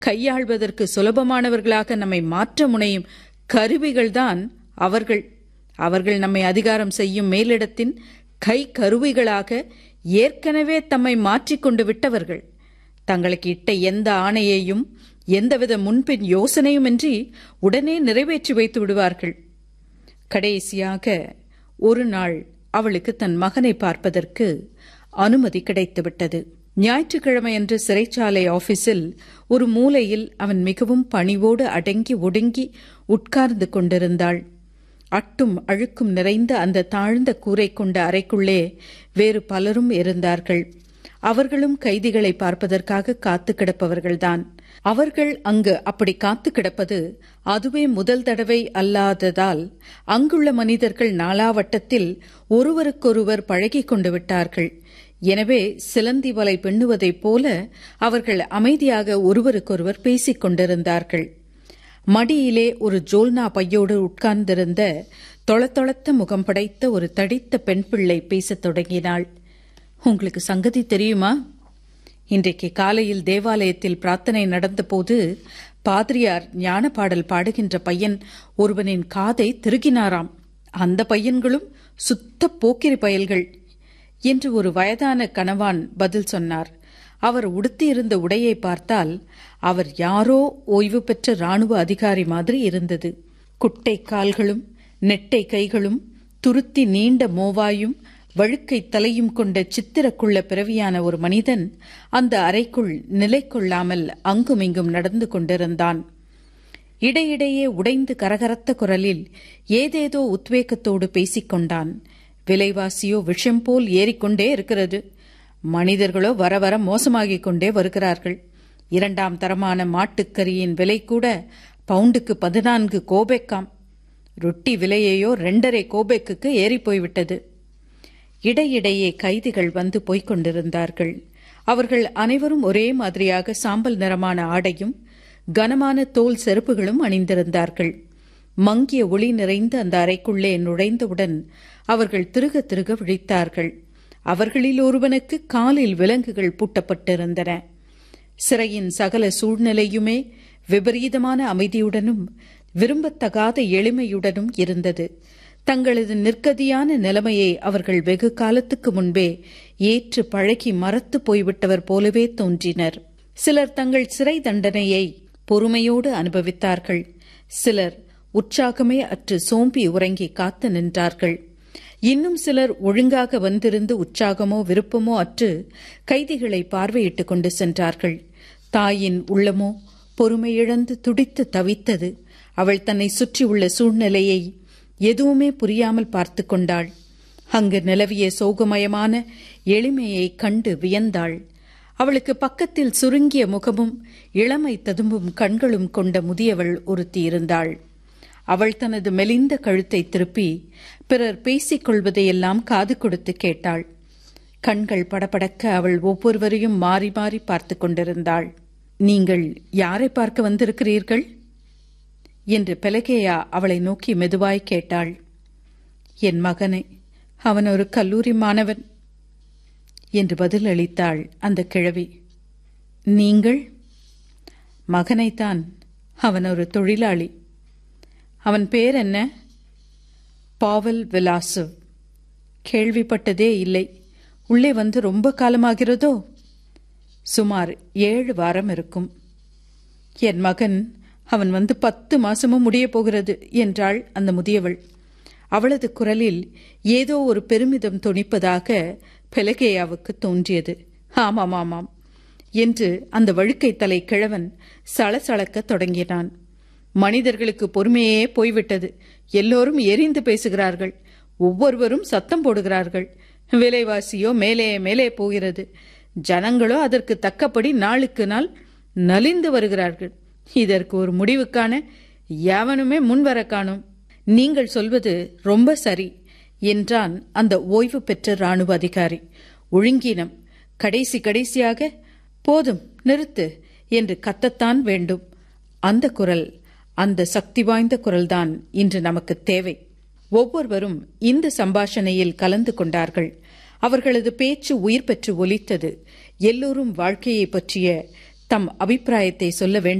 கையாள்வதற்கு சுலபமானவர்களாக நம்மை மாற்ற முனையும் கருவிகள்தான் அவர்கள் அவர்கள் நம்மை அதிகாரம் செய்யும் மேலிடத்தின் கை கருவிகளாக ஏற்கனவே தம்மை மாற்றிக்கொண்டு விட்டவர்கள் தங்களுக்கு இட்ட எந்த ஆணையையும் எந்தவித முன்பின் யோசனையுமின்றி உடனே நிறைவேற்றி வைத்து விடுவார்கள் கடைசியாக ஒரு நாள் அவளுக்கு தன் மகனை பார்ப்பதற்கு அனுமதி கிடைத்துவிட்டது ஞாயிற்றுக்கிழமையன்று சிறைச்சாலை ஆபீஸில் ஒரு மூலையில் அவன் மிகவும் பணிவோடு அடங்கி ஒடுங்கி உட்கார்ந்து கொண்டிருந்தாள் அட்டும் அழுக்கும் நிறைந்த அந்த தாழ்ந்த கூரை கொண்ட அறைக்குள்ளே வேறு பலரும் இருந்தார்கள் அவர்களும் கைதிகளை பார்ப்பதற்காக காத்து கிடப்பவர்கள்தான் அவர்கள் அங்கு அப்படி காத்து கிடப்பது அதுவே முதல் தடவை அல்லாததால் அங்குள்ள மனிதர்கள் நாளாவட்டத்தில் ஒருவருக்கொருவர் பழகிக் கொண்டு விட்டார்கள் எனவே சிலந்தி வலை பின்னுவதைப் போல அவர்கள் அமைதியாக ஒருவருக்கொருவர் பேசிக் கொண்டிருந்தார்கள் மடியிலே ஒரு ஜோல்னா பையோடு உட்கார்ந்திருந்த தொளத்தொளத்த முகம் படைத்த ஒரு தடித்த பெண் பிள்ளை பேசத் தொடங்கினாள் உங்களுக்கு சங்கதி தெரியுமா இன்றைக்கு காலையில் தேவாலயத்தில் பிரார்த்தனை நடந்தபோது பாதிரியார் ஞான பாடல் பாடுகின்ற பையன் ஒருவனின் காதை திருகினாராம் அந்த பையன்களும் சுத்த போக்கிரி பயல்கள் என்று ஒரு வயதான கணவான் பதில் சொன்னார் அவர் உடுத்தியிருந்த உடையை பார்த்தால் அவர் யாரோ ஓய்வு பெற்ற ராணுவ அதிகாரி மாதிரி இருந்தது குட்டை கால்களும் நெட்டை கைகளும் துருத்தி நீண்ட மோவாயும் வழுக்கை தலையும் கொண்ட சித்திரக்குள்ள பிறவியான ஒரு மனிதன் அந்த அறைக்குள் நிலை கொள்ளாமல் அங்குமிங்கும் நடந்து கொண்டிருந்தான் இடையிடையே உடைந்து கரகரத்த குரலில் ஏதேதோ உத்வேகத்தோடு பேசிக் கொண்டான் விலைவாசியோ விஷம் போல் ஏறிக்கொண்டே இருக்கிறது மனிதர்களோ வர வர மோசமாகிக் கொண்டே வருகிறார்கள் இரண்டாம் தரமான மாட்டுக்கறியின் விலை கூட பவுண்டுக்கு பதினான்கு கோபெக்காம் ரொட்டி விலையையோ ரெண்டரை கோபெக்குக்கு ஏறிப் போய்விட்டது இடையிடையே கைதிகள் வந்து போய்க் கொண்டிருந்தார்கள் அவர்கள் அனைவரும் ஒரே மாதிரியாக சாம்பல் நிறமான ஆடையும் கனமான தோல் செருப்புகளும் அணிந்திருந்தார்கள் மங்கிய ஒளி நிறைந்த அந்த அறைக்குள்ளே நுழைந்தவுடன் அவர்கள் திருக திருக விழித்தார்கள் அவர்களில் ஒருவனுக்கு காலில் விலங்குகள் பூட்டப்பட்டிருந்தன சிறையின் சகல சூழ்நிலையுமே விபரீதமான அமைதியுடனும் விரும்பத்தகாத எளிமையுடனும் இருந்தது தங்களது நிற்கதியான நிலைமையை அவர்கள் வெகு காலத்துக்கு முன்பே ஏற்று பழகி மறத்து போய்விட்டவர் போலவே தோன்றினர் சிலர் தங்கள் சிறை தண்டனையை பொறுமையோடு அனுபவித்தார்கள் சிலர் உற்சாகமே அற்று சோம்பி உறங்கி காத்து நின்றார்கள் இன்னும் சிலர் ஒழுங்காக வந்திருந்து உற்சாகமோ விருப்பமோ அற்று கைதிகளை பார்வையிட்டுக் கொண்டு சென்றார்கள் தாயின் உள்ளமோ பொறுமையிழந்து துடித்து தவித்தது அவள் தன்னை சுற்றியுள்ள சூழ்நிலையை எதுவுமே புரியாமல் பார்த்து கொண்டாள் அங்கு நிலவிய சோகமயமான எளிமையை கண்டு வியந்தாள் அவளுக்கு பக்கத்தில் சுருங்கிய முகமும் இளமை ததும்பும் கண்களும் கொண்ட முதியவள் ஒருத்தி இருந்தாள் அவள் தனது மெலிந்த கழுத்தை திருப்பி பிறர் பேசிக் கொள்வதையெல்லாம் காது கொடுத்து கேட்டாள் கண்கள் படபடக்க அவள் ஒவ்வொருவரையும் மாறி மாறி பார்த்து கொண்டிருந்தாள் நீங்கள் யாரை பார்க்க வந்திருக்கிறீர்கள் என்று பெலகேயா அவளை நோக்கி மெதுவாய் கேட்டாள் என் மகனை அவன் ஒரு கல்லூரி மாணவன் என்று பதில் அளித்தாள் அந்த கிழவி நீங்கள் மகனைத்தான் அவன் ஒரு தொழிலாளி அவன் பேர் என்ன பாவல் விலாசு கேள்விப்பட்டதே இல்லை உள்ளே வந்து ரொம்ப காலமாகிறதோ சுமார் ஏழு வாரம் இருக்கும் என் மகன் அவன் வந்து பத்து மாசமும் முடிய போகிறது என்றாள் அந்த முதியவள் அவளது குரலில் ஏதோ ஒரு பெருமிதம் துணிப்பதாக பெலகேயாவுக்கு தோன்றியது ஆமாம் ஆமாம் என்று அந்த வழுக்கை தலை கிழவன் சளசளக்க தொடங்கினான் மனிதர்களுக்கு பொறுமையே போய்விட்டது எல்லோரும் எரிந்து பேசுகிறார்கள் ஒவ்வொருவரும் சத்தம் போடுகிறார்கள் விலைவாசியோ மேலே மேலே போகிறது ஜனங்களோ அதற்கு தக்கபடி நாளுக்கு நாள் நலிந்து வருகிறார்கள் இதற்கு ஒரு முடிவு காண எவனுமே முன்வர காணும் நீங்கள் சொல்வது ரொம்ப சரி என்றான் அந்த ஓய்வு பெற்ற ராணுவ அதிகாரி ஒழுங்கீனம் கடைசி கடைசியாக போதும் நிறுத்து என்று கத்தத்தான் வேண்டும் அந்த குரல் அந்த சக்தி வாய்ந்த குரல்தான் இன்று நமக்கு தேவை ஒவ்வொருவரும் இந்த சம்பாஷணையில் கலந்து கொண்டார்கள் அவர்களது பேச்சு உயிர் பெற்று ஒலித்தது எல்லோரும் வாழ்க்கையை பற்றிய தம் அபிப்பிராயத்தை சொல்ல வேண்டும்